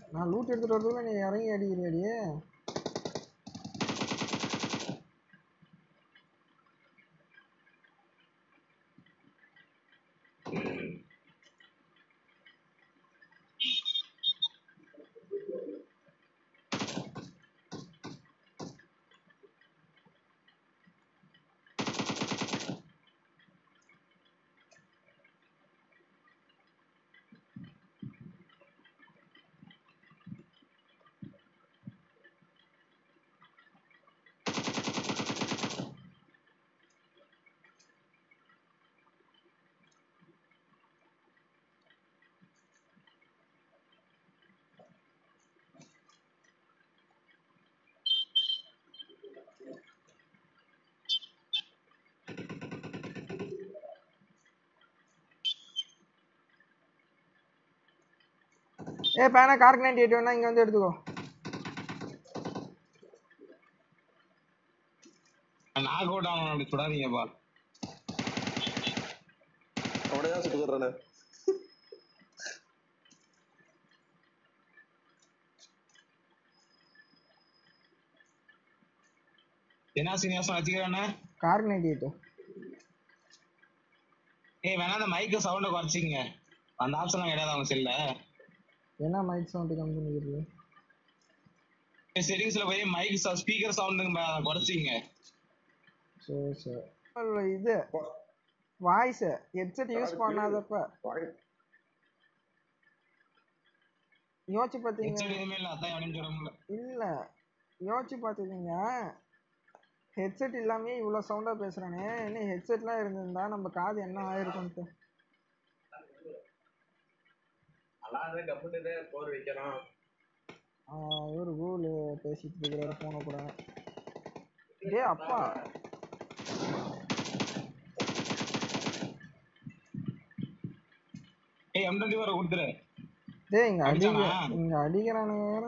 நான் லூட் எடுத்துட்டு வரதுக்குள்ள நீ இறங்கி அடிக்கிறியாடி ஏ பேனா கார்க் நைன்டி எயிட் வேணா இங்க வந்து எடுத்துக்கோ நாக் அவுட் ஆகணும் அப்படி சுடாதீங்கப்பா அவனே தான் சுட்டுக்கிறானே என்ன சீனியாசம் வச்சுக்கிறானே கார்க் நைன்டி எயிட் ஏய் வேணா அந்த மைக்கு சவுண்ட குறைச்சிங்க அந்த ஆப்ஷன்லாம் கிடையாது அவங்க செல்ல என்ன மைக் சவுண்ட் கம்மி பண்ணிக்கிறது செட்டிங்ஸ்ல போய் மைக் ஸ்பீக்கர் சவுண்டுங்க அதை குறைச்சிங்க சரி சரி இல்ல, இது வாய்ஸ் ஹெட்செட் யூஸ் பண்ணாதப்ப யோசிச்சு பார்த்தீங்க ஹெட்செட் எதுவுமே இல்ல அதான் எவனையும் சொல்ல முடியல இல்ல யோசிச்சு பார்த்துக்கீங்க ஹெட்செட் இல்லாமே இவ்வளோ சவுண்டா பேசுறானே இன்னும் ஹெட்செட்லாம் இருந்திருந்தா நம்ம காது என்ன ஆயிருக்கும்ட்டு அல்லாத கப்புட்டு போர் வைக்கிறான் ஆஹ் இவரு கூகுள் பேசிட்டு இருக்கிறாரு போன கூட டேய் அப்பா ஏய் எம் டுவெண்ட்டி வர கொடுத்துரு டேய் இங்க அடிக்க அடிச்சானா? இங்க அடிக்கிறானுங்க வேற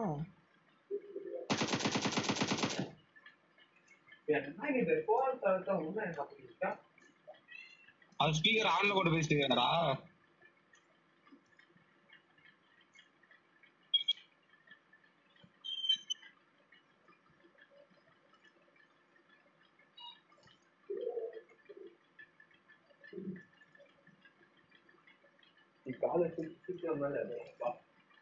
என்ன இது போன் தவிர்த்தா ஒன்றும் எனக்கு அப்படி இருக்கா அவன் ஸ்பீக்கர் ஆன்ல போட்டு பேசிட்டு இருக்காடா நீ காலை சுத்தி சுத்தி வந்தாலே அது வா.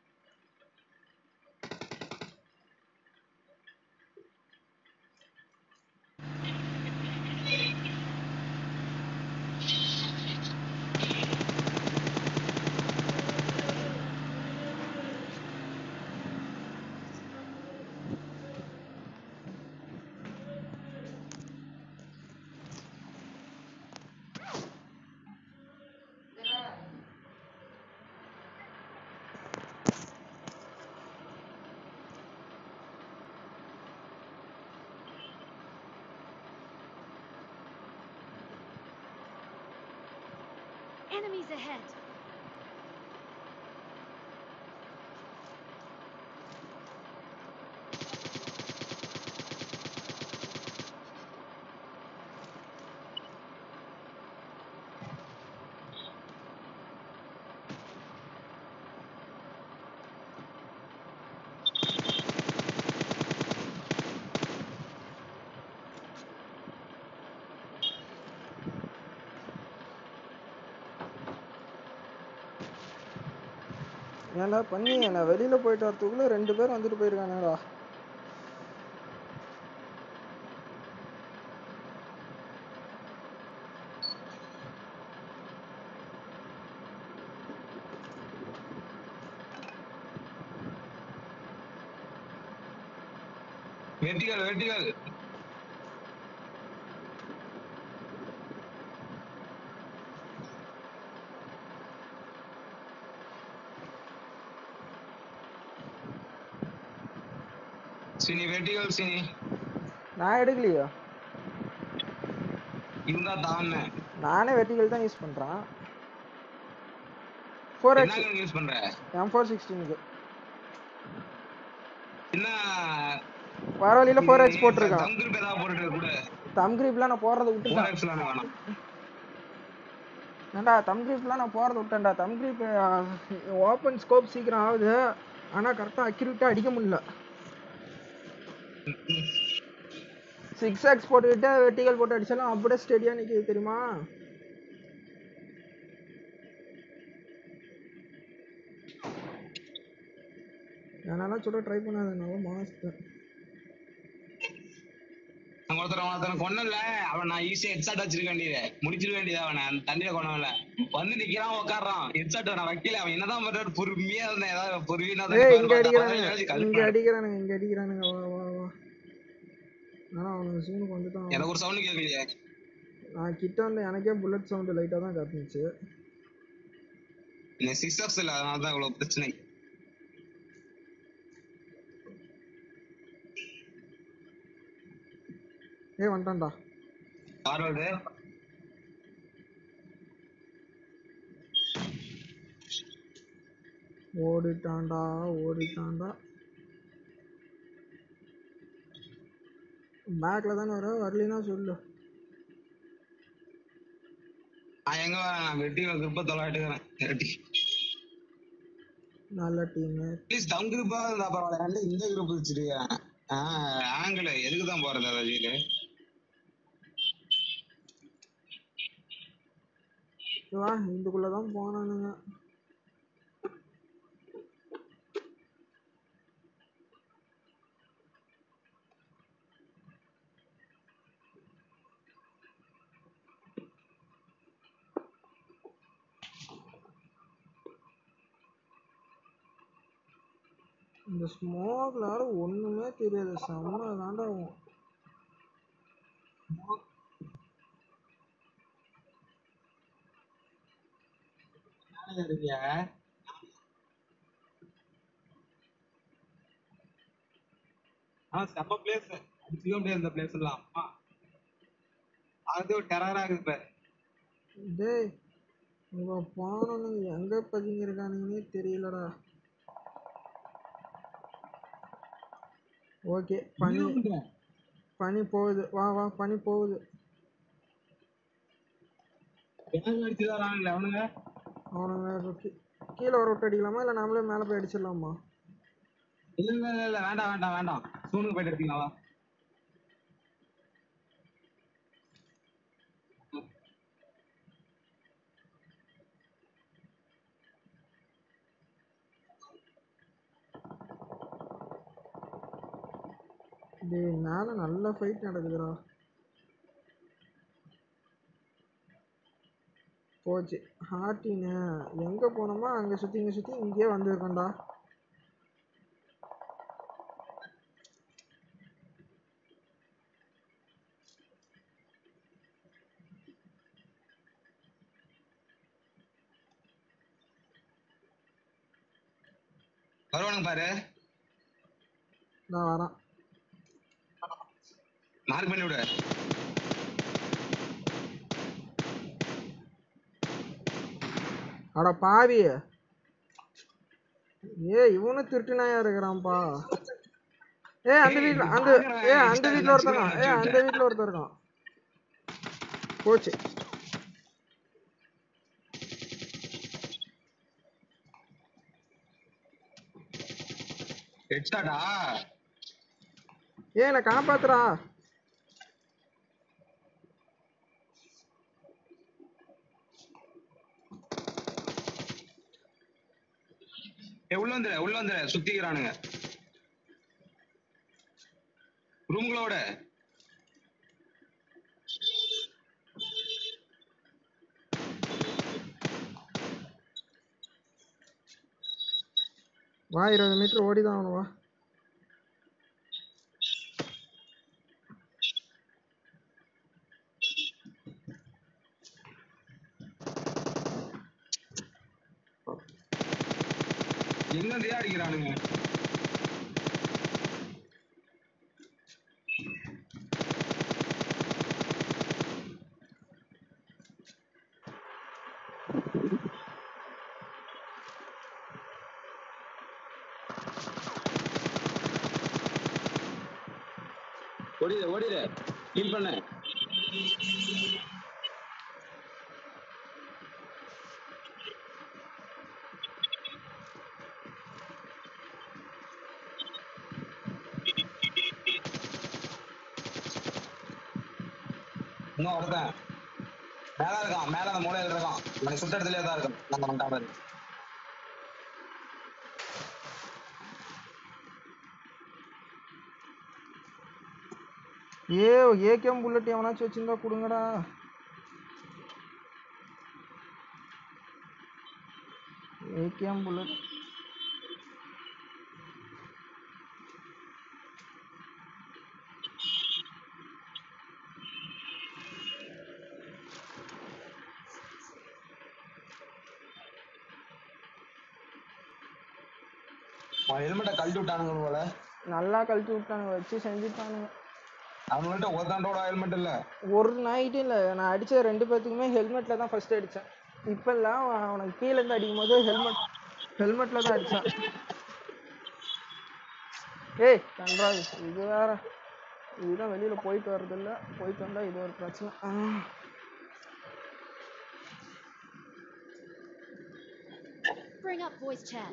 Enemies ahead. ஏன்டா பண்ணி நான் வெளியில போயிட்டு வரதுக்குள்ள ரெண்டு பேர் வந்துட்டு போயிருக்கானுடா வெட்டிகள் வெட்டிகள் சினி வெட்டிகள் சினி நான் எடுக்கலையோ இருந்தா தான் நானே வெட்டிகள் தான் யூஸ் பண்றேன் ஃபோர் எக்ஸ் என்ன யூஸ் பண்ற எம் ஃபோர் சிக்ஸ்டீனுக்கு என்ன வர வழியில ஃபோர் எக்ஸ் போட்டிருக்கான் தங்கிருப்பு ஏதாவது போட்டுட்டு கூட தம் கிரீப்லாம் நான் போடுறத ஃபோர் விட்டுட்டேன் எக்ஸ்லாம் வேணாம் ஏன்டா தம் கிரீப்லாம் நான் போடுறத விட்டேன்டா தம் கிரீப் ஓப்பன் ஸ்கோப் சீக்கிரம் ஆகுது ஆனா கரெக்டா அக்யூரேட்டா அடிக்க முடியல சிக்ஸ் எக்ஸ் போட்டுக்கிட்டு வெர்டிகல் போட்டு அடிச்சாலும் அப்படியே ஸ்டெடியா நிக்குது தெரியுமா என்னால சுட ட்ரை பண்ணாத நல்லா மாஸ்ட் அங்க ஒருத்தர் ஒருத்தன் கொன்னல அவன் நான் ஈஸியா ஹெட்ஷாட் வச்சிருக்க வேண்டியது முடிச்சிருக்க வேண்டியது அவனை அந்த தண்ணியில கொண்டவன்ல வந்து நிக்கிறான் உட்காடுறான் ஹெட்ஷாட் நான் வைக்கல அவன் என்னதான் பண்றாரு பொறுமையா இருந்தேன் ஏதாவது பொறுமையா ஏய் இங்க அடிக்கிறானுங்க இங்க அடிக்கிறானுங்க இங்க அடிக்கிறானுங்க வா வா வா ஆனா அவனுக்கு சூனுக்கு வந்துட்டான் எனக்கு ஒரு சவுண்ட் கேட்கலையே நான் கிட்ட வந்து எனக்கே புல்லட் சவுண்ட் லைட்டா தான் காத்துச்சு இந்த சிஸ்டர்ஸ் இல்ல அதனால தான் இவ்வளவு பிரச்சனை ஏய் வந்துட்டான்டா ஃபார்வர்டு ஓடிட்டான்டா ஓடிட்டான்டா பேக்ல தானே வர வரலைன்னா சொல்லு நான் எங்க வரேன் நான் வெட்டி கிருப்ப தொலைட்டுக்கிறேன் வெட்டி நல்ல டீம் ப்ளீஸ் தம் குரூப்பா இருந்தா பரவாயில்ல ரெண்டு இந்த குரூப் வச்சிருக்கேன் ஆஹ் ஆங்கிள் எதுக்கு தான் போறது ரஜினி வா இதுக்குள்ள தான் போனானுங்க இந்த ஸ்மோக்ல ஒண்ணுமே தெரியாது செம்ம தாண்டாகும் இருக்கீங்க ஆனா செம்ம பிளேஸ் அடிச்சுக்க முடியாது இந்த பிளேஸ் எல்லாம் அம்மா அது ஒரு டெரரா இருக்கு இப்ப டேய் இவ போனவனுங்க எங்க பதுங்கியிருக்கானுங்கன்னே தெரியலடா ஓகே பனி பனி போகுது வா வா பனி போகுது எனக்கு அடிச்சு தரானுங்களே அவனுங்க அவனுங்க கீ- கீழே வர விட்டு அடிக்கலாமா இல்லை நாமளே மேலே போய் அடிச்சிடலாமா இல்ல இல்ல இல்ல, இல்ல வேண்டாம் வேண்டாம் வேண்டாம் சூனுக்கு போயிட்டு எடுத்தீங்களா டேய் மேலே நல்ல ஃபைட் நடக்குதுடா போச்சு ஹார்டின்னு எங்கே போனோமோ அங்கே சுற்றி இங்கே சுற்றி இங்கேயே வந்திருக்கோம்டா வருவானுங்க பாரு நான் வரேன் மார்க் பண்ணி விடு அட பாவி ஏ இவனும் திருட்டு நாயா இருக்கிறான்ப்பா ஏ அந்த வீட்ல அந்த ஏ அந்த வீட்ல ஒருத்தன் இருக்கான். ஏ அந்த வீட்ல ஒருத்தன் இருக்கான் போச்சு ஹெட்ஷாட்டா ஏ என்னை காப்பாத்துறா ஏ உள்ள வந்துரு உள்ள வந்துரு சுத்திக்கிறானுங்க ரூம்களோட வா இருபது மீட்டர் ஓடி தான் ஆகணும் வா எங்க இருந்தே அடிக்கிறானுங்க ஓடிடு ஓடிடு ஹீல் பண்ணு இன்னும் ஒருத்தன் மேல இருக்கான் மேல அந்த மூலையில இருக்கான் எனக்கு சுத்த இடத்துலயே தான் இருக்கும் நம்ம வந்துட்டான் பாரு ஏ ஏகேம் புல்லட் எவனாச்சும் வச்சிருந்தா கொடுங்கடா ஏகேம் புல்லட் அவன் ஹெல்மெட்டை கழட்டி விட்டானுங்க போல நல்லா கழட்டி விட்டானுங்க வச்சு செஞ்சுட்டானுங்க அவங்கள்ட்ட ஒருத்தாண்டோட ஹெல்மெட் இல்ல ஒரு நைட்டும் இல்லை நான் அடித்த ரெண்டு பேர்த்துக்குமே ஹெல்மெட்டில் தான் ஃபஸ்ட்டு அடித்தேன் இப்போல்லாம் அவனுக்கு கீழேருந்து அடிக்கும் போது ஹெல்மெட் ஹெல்மெட்டில் தான் அடித்தான் ஏய் கன்றாவி இது வேற இதுதான் வெளியில் போயிட்டு வர்றதில்ல போயிட்டு வந்தால் இது ஒரு பிரச்சனை ஆ. Bring up voice chat.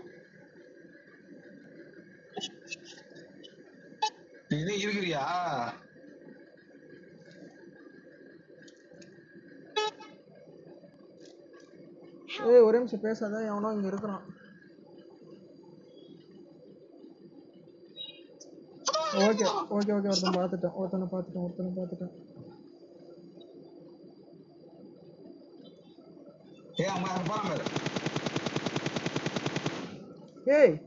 நீ இருக்கிறியா ஏய் ஒரே நிமிஷம் பேசாத எவனோ இங்கே இருக்கிறான் ஓகே ஓகே ஓகே ஒருத்தன் பார்த்துட்டேன் ஒருத்தனை பார்த்துட்டேன் ஒருத்தனை பார்த்துட்டேன் ஏய் அம்மா அங்க போறான் பாரு ஏய்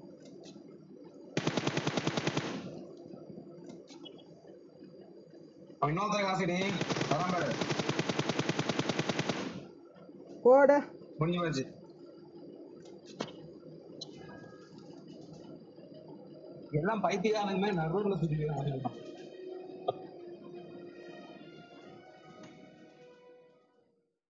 அவன் இன்னொருத்தர காசுடி வரான் பாரு போட முடிஞ்சு போச்சு எல்லாம் பைத்தியக்காரனுமே நடுவில் சுத்தி